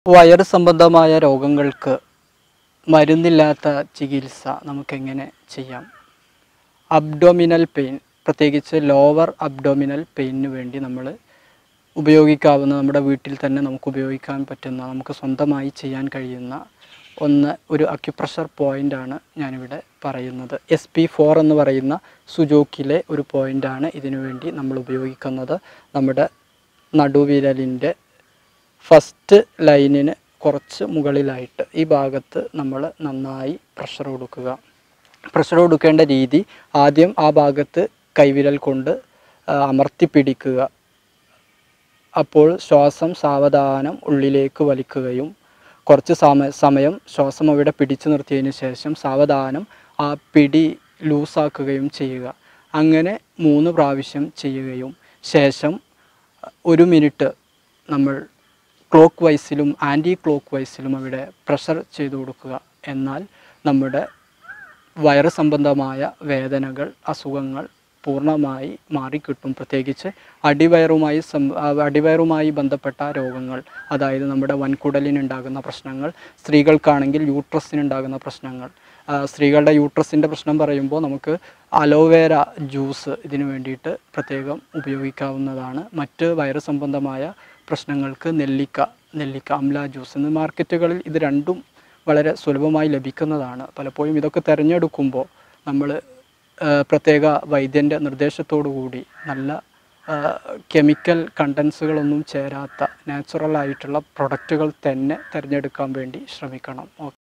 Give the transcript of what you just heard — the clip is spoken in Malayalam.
വയറ് സംബന്ധമായ രോഗങ്ങൾക്ക് മരുന്നില്ലാത്ത ചികിത്സ നമുക്കെങ്ങനെ ചെയ്യാം അബ്ഡോമിനൽ പെയിൻ പ്രത്യേകിച്ച് ലോവർ അബ്ഡോമിനൽ പെയിനിന് വേണ്ടി നമ്മൾ ഉപയോഗിക്കാവുന്ന നമ്മുടെ വീട്ടിൽ തന്നെ നമുക്ക് ഉപയോഗിക്കാൻ പറ്റുന്ന നമുക്ക് സ്വന്തമായി ചെയ്യാൻ കഴിയുന്ന ഒന്ന് ഒരു അക്യുപ്രഷർ പോയിൻ്റാണ് ഞാനിവിടെ പറയുന്നത് എസ് പി ഫോർ എന്ന് പറയുന്ന സുജോക്കിലെ ഒരു പോയിൻ്റാണ് ഇതിനു വേണ്ടി നമ്മൾ ഉപയോഗിക്കുന്നത് നമ്മുടെ നടുവിരലിൻ്റെ ഫസ്റ്റ് ലൈനിന് കുറച്ച് മുകളിലായിട്ട് ഈ ഭാഗത്ത് നമ്മൾ നന്നായി പ്രഷർ കൊടുക്കുക പ്രഷർ കൊടുക്കേണ്ട രീതി ആദ്യം ആ ഭാഗത്ത് കൈവിരൽ കൊണ്ട് ആ, അമർത്തി പിടിക്കുക അപ്പോൾ ശ്വാസം സാവധാനം ഉള്ളിലേക്ക് വലിക്കുകയും കുറച്ച് സമ സമയം ശ്വാസം അവിടെ പിടിച്ചു നിർത്തിയതിന് ശേഷം സാവധാനം ആ പിടി ലൂസാക്കുകയും ചെയ്യുക അങ്ങനെ മൂന്ന് പ്രാവശ്യം ചെയ്യുകയും ശേഷം ഒരു മിനിറ്റ് നമ്മൾ ക്ലോക്ക് വൈസിലും ആൻറ്റി ക്ലോക്ക് വൈസിലും അവിടെ പ്രഷർ ചെയ്തു കൊടുക്കുക എന്നാൽ നമ്മുടെ വയറ് സംബന്ധമായ വേദനകൾ അസുഖങ്ങൾ പൂർണ്ണമായി മാറിക്കിട്ടും പ്രത്യേകിച്ച് അടിവയറുമായി സം ആ, അടിവയറുമായി ബന്ധപ്പെട്ട രോഗങ്ങൾ അതായത് നമ്മുടെ വൻകുടലിനുണ്ടാകുന്ന പ്രശ്നങ്ങൾ സ്ത്രീകൾക്കാണെങ്കിൽ യൂട്രസിനുണ്ടാകുന്ന പ്രശ്നങ്ങൾ ആ, സ്ത്രീകളുടെ യൂട്രസിൻ്റെ പ്രശ്നം പറയുമ്പോൾ നമുക്ക് അലോവേര ജ്യൂസ് ഇതിനു വേണ്ടിയിട്ട് പ്രത്യേകം ഉപയോഗിക്കാവുന്നതാണ് മറ്റ് വയറ് സംബന്ധമായ പ്രശ്നങ്ങൾക്ക് നെല്ലിക്ക നെല്ലിക്ക അംല ജ്യൂസ് എന്ന് മാർക്കറ്റുകളിൽ ഇത് രണ്ടും വളരെ സുലഭമായി ലഭിക്കുന്നതാണ് പലപ്പോഴും ഇതൊക്കെ തിരഞ്ഞെടുക്കുമ്പോൾ നമ്മൾ പ്രത്യേക വൈദ്യൻ്റെ നിർദ്ദേശത്തോടു കൂടി നല്ല കെമിക്കൽ കണ്ടൻസുകളൊന്നും ചേരാത്ത നാച്ചുറൽ ആയിട്ടുള്ള പ്രൊഡക്റ്റുകൾ തന്നെ തിരഞ്ഞെടുക്കാൻ വേണ്ടി ശ്രമിക്കണം ഓക്കെ